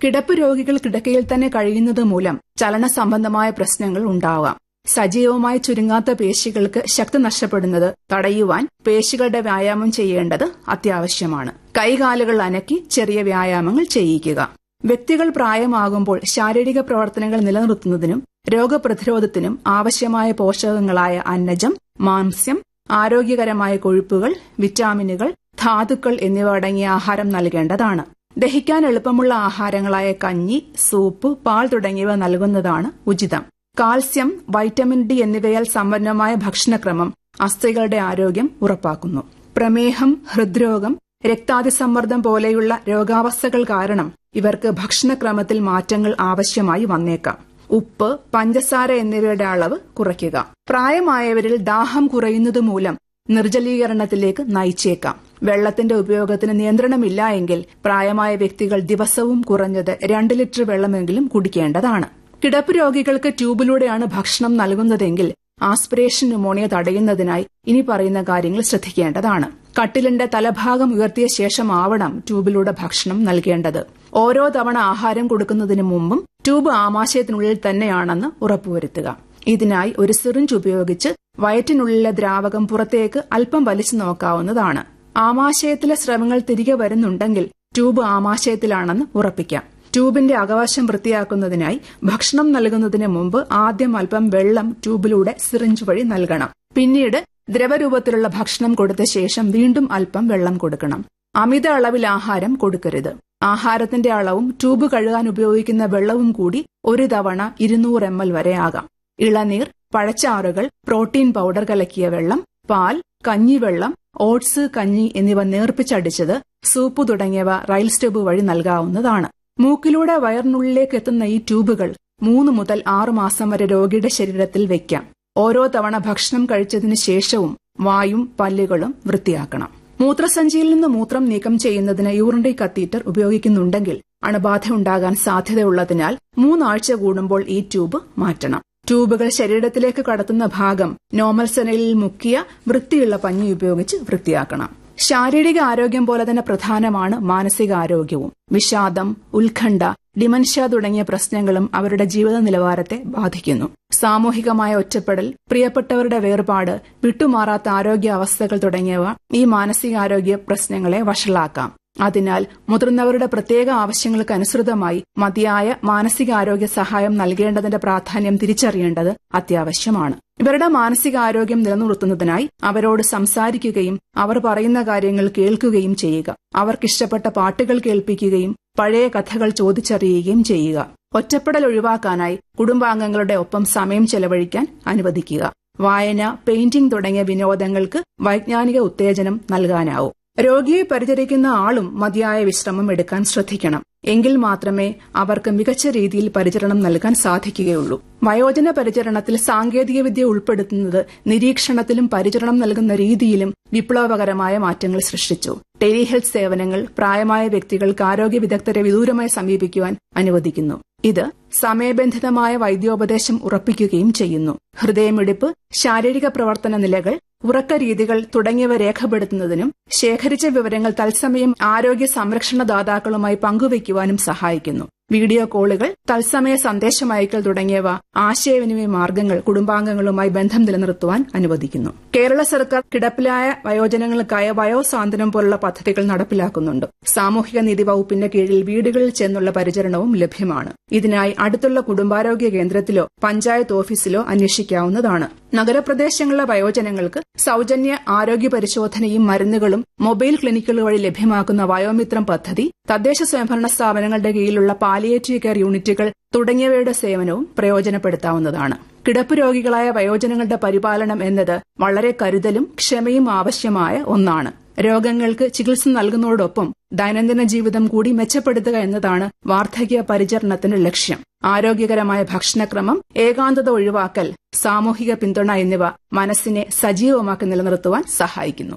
കിടപ്പ് രോഗികൾ കിടക്കയിൽ തന്നെ കഴിയുന്നത് മൂലം ചലന സംബന്ധമായ പ്രശ്നങ്ങൾ ഉണ്ടാവാം സജീവമായി ചുരുങ്ങാത്ത പേശികൾക്ക് ശക്തി നഷ്ടപ്പെടുന്നത് തടയുവാൻ പേശികളുടെ വ്യായാമം ചെയ്യേണ്ടത് അത്യാവശ്യമാണ് കൈകാലുകൾ അനക്കി ചെറിയ വ്യായാമങ്ങൾ ചെയ്യിക്കുക വ്യക്തികൾ പ്രായമാകുമ്പോൾ ശാരീരിക പ്രവർത്തനങ്ങൾ നിലനിർത്തുന്നതിനും രോഗപ്രതിരോധത്തിനും ആവശ്യമായ പോഷകങ്ങളായ അന്നജം മാംസ്യം ആരോഗ്യകരമായ കൊഴുപ്പുകൾ വിറ്റാമിനുകൾ ധാതുക്കൾ എന്നിവ അടങ്ങിയ ആഹാരം നൽകേണ്ടതാണ് ദഹിക്കാൻ എളുപ്പമുള്ള ആഹാരങ്ങളായ കഞ്ഞി സൂപ്പ് പാൽ തുടങ്ങിയവ നൽകുന്നതാണ് ഉചിതം കാൽസ്യം വൈറ്റമിൻ ഡി എന്നിവയാൽ സമ്പന്നമായ ഭക്ഷണക്രമം അസ്ഥികളുടെ ആരോഗ്യം ഉറപ്പാക്കുന്നു പ്രമേഹം ഹൃദ്രോഗം രക്താതിസമ്മർദ്ദം പോലെയുള്ള രോഗാവസ്ഥകൾ കാരണം ഇവർക്ക് ഭക്ഷണക്രമത്തിൽ മാറ്റങ്ങൾ ആവശ്യമായി വന്നേക്കാം ഉപ്പ് പഞ്ചസാര എന്നിവയുടെ അളവ് കുറയ്ക്കുക പ്രായമായവരിൽ ദാഹം കുറയുന്നത് മൂലം നിർജ്ജലീകരണത്തിലേക്ക് നയിച്ചേക്കാം വെള്ളത്തിന്റെ ഉപയോഗത്തിന് നിയന്ത്രണമില്ല എങ്കിൽ പ്രായമായ വ്യക്തികൾ ദിവസവും കുറഞ്ഞത് രണ്ട് ലിറ്റർ വെള്ളമെങ്കിലും കുടിക്കേണ്ടതാണ് കിടപ്പ് രോഗികൾക്ക് ട്യൂബിലൂടെയാണ് ഭക്ഷണം നൽകുന്നതെങ്കിൽ ആസ്പിറേഷൻ ന്യൂമോണിയ തടയുന്നതിനായി ഇനി പറയുന്ന കാര്യങ്ങൾ ശ്രദ്ധിക്കേണ്ടതാണ് കട്ടിലിന്റെ തലഭാഗം ഉയർത്തിയ ശേഷമാവണം ട്യൂബിലൂടെ ഭക്ഷണം നൽകേണ്ടത് ഓരോ തവണ ആഹാരം കൊടുക്കുന്നതിന് മുമ്പും ട്യൂബ് ആമാശയത്തിനുള്ളിൽ തന്നെയാണെന്ന് ഉറപ്പുവരുത്തുക ഇതിനായി ഒരു സിറിഞ്ച് ഉപയോഗിച്ച് വയറ്റിനുള്ളിലെ ദ്രാവകം പുറത്തേക്ക് അല്പം വലിച്ചു നോക്കാവുന്നതാണ് ആമാശയത്തിലെ സ്രവങ്ങൾ തിരികെ വരുന്നുണ്ടെങ്കിൽ ട്യൂബ് ആമാശയത്തിലാണെന്ന് ഉറപ്പിക്കാം ട്യൂബിന്റെ അകവശം വൃത്തിയാക്കുന്നതിനായി ഭക്ഷണം നൽകുന്നതിന് മുമ്പ് ആദ്യം അല്പം വെള്ളം ട്യൂബിലൂടെ സിറിഞ്ച് വഴി നൽകണം പിന്നീട് ദ്രവരൂപത്തിലുള്ള ഭക്ഷണം കൊടുത്ത ശേഷം വീണ്ടും അല്പം വെള്ളം കൊടുക്കണം അമിത അളവിൽ ആഹാരം കൊടുക്കരുത് ആഹാരത്തിന്റെ അളവും ട്യൂബ് കഴുകാൻ ഉപയോഗിക്കുന്ന വെള്ളവും കൂടി ഒരു തവണ ഇരുന്നൂറ് എം എൽ വരെ ആകാം ഇളനീർ പഴച്ചാറുകൾ പ്രോട്ടീൻ പൗഡർ കലക്കിയ വെള്ളം പാൽ കഞ്ഞിവെള്ളം ഓട്സ് കഞ്ഞി എന്നിവ നേർപ്പിച്ചടിച്ചത് സൂപ്പ് തുടങ്ങിയവ റൈൽ സ്റ്റെബ് വഴി നൽകാവുന്നതാണ് മൂക്കിലൂടെ വയറിനുള്ളിലേക്ക് എത്തുന്ന ഈ ട്യൂബുകൾ മൂന്ന് മുതൽ ആറു മാസം വരെ രോഗിയുടെ ശരീരത്തിൽ വയ്ക്കാം ഓരോ തവണ ഭക്ഷണം കഴിച്ചതിന് ശേഷവും വായും പല്ലുകളും വൃത്തിയാക്കണം മൂത്രസഞ്ചിയിൽ നിന്ന് മൂത്രം നീക്കം ചെയ്യുന്നതിന് യൂറിനറി കത്തീറ്റർ ഉപയോഗിക്കുന്നുണ്ടെങ്കിൽ അണുബാധ ഉണ്ടാകാൻ സാധ്യതയുള്ളതിനാൽ മൂന്നാഴ്ച കൂടുമ്പോൾ ഈ ട്യൂബ് മാറ്റണം ട്യൂബുകൾ ശരീരത്തിലേക്ക് കടത്തുന്ന ഭാഗം നോർമൽ സെനലിൽ മുക്കിയ വൃത്തിയുള്ള പഞ്ഞി ഉപയോഗിച്ച് വൃത്തിയാക്കണം ശാരീരിക ആരോഗ്യം പോലെ തന്നെ പ്രധാനമാണ് മാനസികാരോഗ്യവും വിഷാദം ഉത്കണ്ഠ ഡിമൻഷ്യ തുടങ്ങിയ പ്രശ്നങ്ങളും അവരുടെ ജീവിത നിലവാരത്തെ ബാധിക്കുന്നു സാമൂഹികമായ ഒറ്റപ്പെടൽ പ്രിയപ്പെട്ടവരുടെ വേർപാട് വിട്ടുമാറാത്ത ആരോഗ്യ അവസ്ഥകൾ തുടങ്ങിയവ ഈ മാനസികാരോഗ്യ പ്രശ്നങ്ങളെ വഷളാക്കാം അതിനാൽ മുതിർന്നവരുടെ പ്രത്യേക ആവശ്യങ്ങൾക്ക് അനുസൃതമായി മതിയായ മാനസികാരോഗ്യ സഹായം നൽകേണ്ടതിന്റെ പ്രാധാന്യം തിരിച്ചറിയേണ്ടത് അത്യാവശ്യമാണ് ഇവരുടെ മാനസികാരോഗ്യം നിലനിർത്തുന്നതിനായി അവരോട് സംസാരിക്കുകയും അവർ പറയുന്ന കാര്യങ്ങൾ കേൾക്കുകയും ചെയ്യുക അവർക്കിഷ്ടപ്പെട്ട പാട്ടുകൾ കേൾപ്പിക്കുകയും പഴയ കഥകൾ ചോദിച്ചറിയുകയും ചെയ്യുക ഒറ്റപ്പെടൽ ഒഴിവാക്കാനായി കുടുംബാംഗങ്ങളുടെ ഒപ്പം സമയം ചെലവഴിക്കാൻ അനുവദിക്കുക വായന പെയിന്റിംഗ് തുടങ്ങിയ വിനോദങ്ങൾക്ക് വൈജ്ഞാനിക ഉത്തേജനം നൽകാനാവൂ രോഗിയെ പരിചരിക്കുന്ന ആളും മതിയായ വിശ്രമം എടുക്കാൻ ശ്രദ്ധിക്കണം എങ്കിൽ മാത്രമേ അവർക്ക് മികച്ച രീതിയിൽ പരിചരണം നൽകാൻ സാധിക്കുകയുള്ളൂ വയോജന പരിചരണത്തിൽ സാങ്കേതികവിദ്യ ഉൾപ്പെടുത്തുന്നത് നിരീക്ഷണത്തിലും പരിചരണം നൽകുന്ന രീതിയിലും വിപ്ലവകരമായ മാറ്റങ്ങൾ സൃഷ്ടിച്ചു ടെലിഹെൽത്ത് സേവനങ്ങൾ പ്രായമായ വ്യക്തികൾക്ക് ആരോഗ്യ വിദഗ്ധരെ വിദൂരമായി സമീപിക്കുവാൻ അനുവദിക്കുന്നു ഇത് സമയബന്ധിതമായ വൈദ്യോപദേശം ഉറപ്പിക്കുകയും ചെയ്യുന്നു ഹൃദയമിടിപ്പ് ശാരീരിക പ്രവർത്തന നിലകൾ ഉറക്ക രീതികൾ തുടങ്ങിയവ രേഖപ്പെടുത്തുന്നതിനും ശേഖരിച്ച വിവരങ്ങൾ തത്സമയം ആരോഗ്യ സംരക്ഷണ ദാതാക്കളുമായി പങ്കുവയ്ക്കുവാനും സഹായിക്കുന്നു വീഡിയോ കോളുകൾ തത്സമയ സന്ദേശമയക്കൽ തുടങ്ങിയവ ആശയവിനിമയ മാർഗങ്ങൾ കുടുംബാംഗങ്ങളുമായി ബന്ധം നിലനിർത്തുവാൻ അനുവദിക്കുന്നു കേരള സർക്കാർ കിടപ്പിലായ വയോജനങ്ങൾക്കായ വയോസാന്ത്വനം പോലുള്ള പദ്ധതികൾ നടപ്പിലാക്കുന്നുണ്ട് സാമൂഹിക നീതി വകുപ്പിന്റെ കീഴിൽ വീടുകളിൽ ചെന്നുള്ള പരിചരണവും ലഭ്യമാണ് ഇതിനായി അടുത്തുള്ള കുടുംബാരോഗ്യ കേന്ദ്രത്തിലോ പഞ്ചായത്ത് ഓഫീസിലോ അന്വേഷിക്കാവുന്നതാണ് നഗരപ്രദേശങ്ങളിലെ വയോജനങ്ങൾക്ക് സൌജന്യ ആരോഗ്യ പരിശോധനയും മരുന്നുകളും മൊബൈൽ ക്ലിനിക്കുകൾ വഴി ലഭ്യമാക്കുന്ന വയോമിത്രം പദ്ധതി തദ്ദേശ സ്വയംഭരണ സ്ഥാപനങ്ങളുടെ കീഴിലുള്ള പാലിയേറ്റീവ് കെയർ യൂണിറ്റുകൾ തുടങ്ങിയവയുടെ സേവനവും പ്രയോജനപ്പെടുത്താവുന്നതാണ് കിടപ്പ് രോഗികളായ വയോജനങ്ങളുടെ പരിപാലനം എന്നത് വളരെ കരുതലും ക്ഷമയും ആവശ്യമായ ഒന്നാണ് രോഗങ്ങൾക്ക് ചികിത്സ നൽകുന്നതോടൊപ്പം ദൈനംദിന ജീവിതം കൂടി മെച്ചപ്പെടുത്തുക എന്നതാണ് വാർദ്ധക്യ പരിചരണത്തിന്റെ ലക്ഷ്യം ആരോഗ്യകരമായ ഭക്ഷണക്രമം ഏകാന്തത ഒഴിവാക്കൽ സാമൂഹിക പിന്തുണ എന്നിവ മനസ്സിനെ സജീവമാക്കി നിലനിർത്തുവാൻ സഹായിക്കുന്നു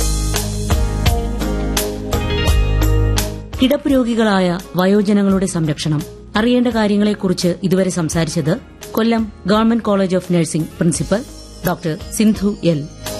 കിടപ്പ് രോഗികളായ വയോജനങ്ങളുടെ സംരക്ഷണം അറിയേണ്ട കാര്യങ്ങളെക്കുറിച്ച് ഇതുവരെ സംസാരിച്ചത് Kollam government college of nursing principal doctor Sindhu L